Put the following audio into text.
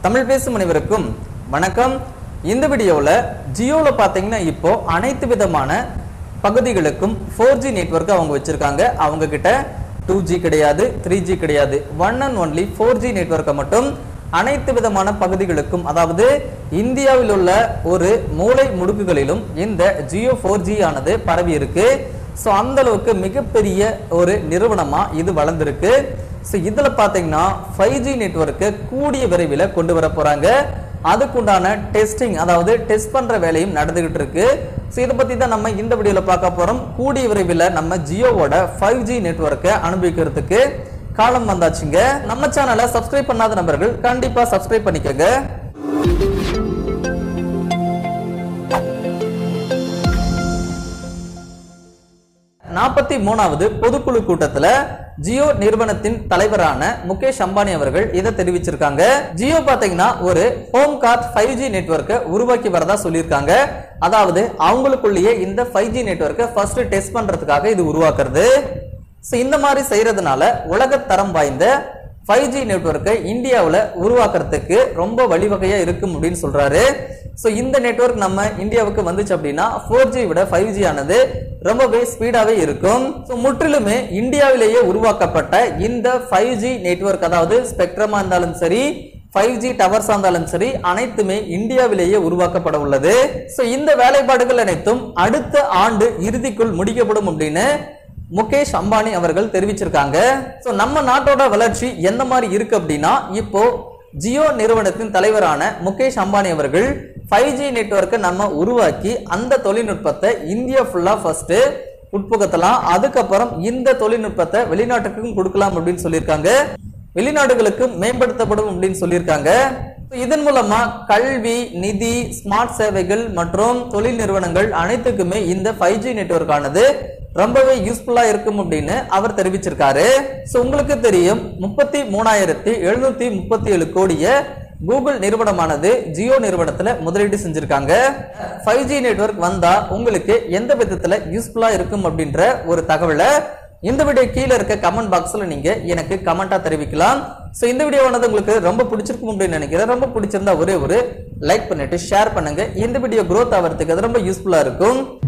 தமிழ் பேசும் அனைவருக்கும் வணக்கம் இந்த வீடியோவில் ஜியோவில் பார்த்தீங்கன்னா இப்போ அனைத்து விதமான பகுதிகளுக்கும் ஃபோர் ஜி நெட்ஒர்க் அவங்க வச்சிருக்காங்க அவங்க கிட்ட டூ ஜி கிடையாது த்ரீ ஜி கிடையாது one and only four G நெட்ஒர்க்கை மட்டும் அனைத்து விதமான பகுதிகளுக்கும் அதாவது இந்தியாவில் உள்ள ஒரு மூலை முடுக்குகளிலும் இந்த ஜியோ ஃபோர் ஜி ஆனது பரவி இருக்கு ஸோ அந்த அளவுக்கு மிகப்பெரிய ஒரு நிறுவனமா இது வளர்ந்துருக்கு ஸோ இதில் பார்த்தீங்கன்னா ஃபைவ் ஜி நெட்ஒர்க்கை கூடிய விரைவில் கொண்டு வர போறாங்க அதுக்குண்டான டெஸ்டிங் அதாவது டெஸ்ட் பண்ற வேலையும் நடந்துகிட்டு இருக்கு ஸோ இதை பத்தி தான் நம்ம இந்த வீடியோல பார்க்க போறோம் கூடிய விரைவில் நம்ம ஜியோவோட ஃபைவ் ஜி நெட்ஒர்க்கை அனுபவிக்கிறதுக்கு காலம் வந்தாச்சுங்க நம்ம சேனலை சப்ஸ்கிரைப் பண்ணாத நபர்கள் கண்டிப்பா சப்ஸ்கிரைப் பண்ணிக்கோங்க நாற்பத்தி மூணாவது பொதுக்குழு கூட்டத்துல ஜியோ நிறுவனத்தின் தலைவரான முகேஷ் அம்பானி அவர்கள் இதை தெரிவிச்சிருக்காங்க ஜியோ பாத்தீங்கன்னா ஒரு ஹோம் கார்ட் ஃபைவ் ஜி நெட்ஒர்க்கை உருவாக்கி வரதா சொல்லியிருக்காங்க அதாவது அவங்களுக்குள்ளேயே இந்த ஃபைவ் ஜி நெட்ஒர்க்கை ஃபர்ஸ்ட் டெஸ்ட் பண்றதுக்காக இது உருவாக்குறது ஸோ இந்த மாதிரி செய்யறதுனால உலகத்தரம் வாய்ந்த ஃபைவ் ஜி நெட்ஒர்க்கை இந்தியாவில் உருவாக்குறதுக்கு ரொம்ப வழிவகையா இருக்கும் அப்படின்னு சொல்றாரு ஸோ இந்த நெட்ஒர்க் நம்ம இந்தியாவுக்கு வந்துச்சு அப்படின்னா ஃபோர் ஜி விட ஃபைவ் ஜி ஆனது ரொம்பவே ஸ்பீடாவே இருக்கும் ஸோ முற்றிலுமே இந்தியாவிலேயே உருவாக்கப்பட்ட இந்த ஃபைவ் ஜி நெட்ஒர்க் அதாவது ஸ்பெக்ட்ரமா இருந்தாலும் சரி ஃபைவ் ஜி டவர்ஸா இருந்தாலும் சரி அனைத்துமே இந்தியாவிலேயே உருவாக்கப்பட உள்ளது ஸோ இந்த வேலைப்பாடுகள் அனைத்தும் அடுத்த ஆண்டு இறுதிக்குள் முடிக்கப்படும் அப்படின்னு முகேஷ் அம்பானி அவர்கள் தெரிவிச்சிருக்காங்க ஸோ நம்ம நாட்டோட வளர்ச்சி எந்த மாதிரி இருக்கு அப்படின்னா இப்போ ஜியோ நிறுவனத்தின் தலைவரான முகேஷ் அம்பானி அவர்கள் ஃபைவ் ஜி நெட்ஒர்க்கை நம்ம உருவாக்கி அந்த தொழில்நுட்பத்தை இந்தியா ஃபுல்லா ஃபர்ஸ்ட் உட்புகத்தலாம் அதுக்கப்புறம் இந்த தொழில்நுட்பத்தை வெளிநாட்டுக்கும் கொடுக்கலாம் அப்படின்னு சொல்லியிருக்காங்க வெளிநாடுகளுக்கும் மேம்படுத்தப்படும் அப்படின்னு சொல்லியிருக்காங்க இதன் மூலமா கல்வி நிதி ஸ்மார்ட் சேவைகள் மற்றும் தொழில் நிறுவனங்கள் அனைத்துக்குமே இந்த ஃபைவ் ஜி நெட்ஒர்க் ஆனது ரொம்பவே யூஸ்ஃபுல்லா இருக்கும் அப்படின்னு அவர் தெரிவிச்சிருக்காரு ஸோ உங்களுக்கு தெரியும் முப்பத்தி மூணாயிரத்தி எழுநூத்தி முப்பத்தி ஏழு கோடிய கூகுள் நிறுவனமானது ஜியோ நிறுவனத்துல முதலீடு செஞ்சிருக்காங்க ஃபைவ் ஜி நெட்ஒர்க் வந்தா உங்களுக்கு எந்த விதத்துல யூஸ்ஃபுல்லா இருக்கும் அப்படின்ற ஒரு தகவலை இந்த வீடியோ கீழே இருக்க கமெண்ட் பாக்ஸ்ல நீங்க எனக்கு கமெண்டா தெரிவிக்கலாம் ஸோ இந்த வீடியோவானது உங்களுக்கு ரொம்ப பிடிச்சிருக்கும் அப்படின்னு நினைக்கிறேன் ரொம்ப பிடிச்சிருந்தா ஒரே ஒரு லைக் பண்ணிட்டு ஷேர் பண்ணுங்க இந்த வீடியோ growth ஆகிறதுக்கு அது ரொம்ப யூஸ்ஃபுல்லா இருக்கும்